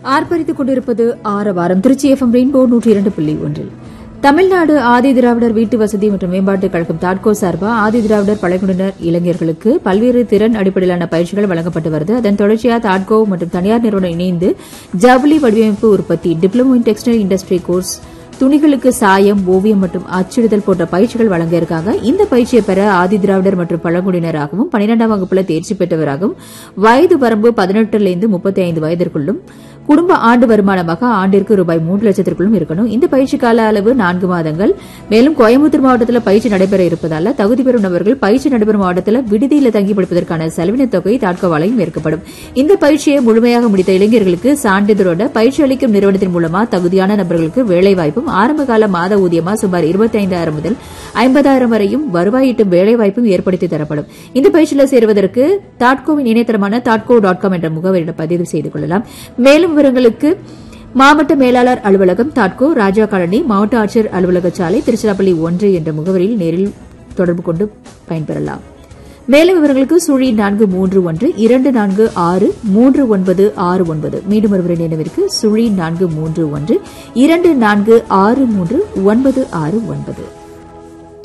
ஆர்ப்பரித்துக் கொண்டிருப்பது ஆரவாரம் Trichy FM rainbow நூற்றி இரண்டு புள்ளி ஒன்றில் தமிழ்நாடு ஆதி திராவிடர் வீட்டு வசதி மற்றும் மேம்பாட்டுக் கழகம் தாட்கோ சார்பா ஆதி திராவிடர் பழங்குடியினர் இளைஞர்களுக்கு பல்வேறு திறன் அடிப்படையிலான பயிற்சிகள் வழங்கப்பட்டு வருது அதன் தொடர்ச்சியாக தாட்கோ மற்றும் தனியார் நிறுவனம் இணைந்து ஜவுளி வடிவமைப்பு உற்பத்தி diploma in textile industry course துணிகளுக்கு சாயம் ஓவியம் மற்றும் அச்சிடுதல் போன்ற பயிற்சிகள் வழங்க இருக்காங்க இந்த பயிற்சியை பெற ஆதி திராவிடர் மற்றும் பழங்குடியினராகவும் பனிரெண்டாம் வகுப்புல தேர்ச்சி பெற்றவராகவும் வயது வரம்பு பதினெட்டுலேருந்து முப்பத்தி ஐந்து வயதிற்குள்ளும் குடும்ப ஆண்டு வருமானமாக ஆண்டிற்கு ரூபாய் மூன்று லட்சத்திற்குள்ளும் இருக்கணும் இந்த பயிற்சி கால அளவு நான்கு மாதங்கள் மேலும் கோயம்புத்தூர் மாவட்டத்தில் பயிற்சி நடைபெற இருப்பதால தகுதி பெறும் நபர்கள் பயிற்சி நடைபெறும் மாவட்டத்தில் விடுதியில் தங்கி படிப்பதற்கான செலவின தொகை தாட்கோவாலையும் ஏற்கப்படும் இந்த பயிற்சியை முழுமையாக முடித்த இளைஞர்களுக்கு சான்றிதழோட பயிற்சி அளிக்கும் நிறுவனத்தின் மூலமா தகுதியான நபர்களுக்கு வேலைவாய்ப்பும் ஆரம்பகால மாத ஊதியமா சுமார் இருபத்தைந்தாயிரம் முதல் ஐம்பதாயிரம் வரையும் வருவாயீட்டும் வேலைவாய்ப்பும் ஏற்படுத்தி தரப்படும் இந்த பயிற்சியில் சேருவதற்கு தாட்கோவின் இணையதளமான தாட்கோ டாட் காம் என்ற முகவரியில் பதிவு செய்து கொள்ளலாம் மேலும் விவரங்களுக்கு மாவட்ட மேலாளர் அலுவலகம் தாட்கோ ராஜா காலனி மாவட்ட ஆட்சியர் அலுவலக சாலை திருச்சிராப்பள்ளி ஒன்று என்ற முகவரியில் நேரில் தொடர்பு கொண்டு பயன்பெறலாம் மேலும் விவரங்களுக்கு சுழி நான்கு மூன்று ஒன்று இரண்டு நான்கு ஆறு மூன்று ஒன்பது ஆறு ஒன்பது மீண்டும் ஒருவரின் நினைவிற்கு சுழி நான்கு மூன்று ஒன்று இரண்டு நான்கு ஆறு மூன்று ஒன்பது ஆறு ஒன்பது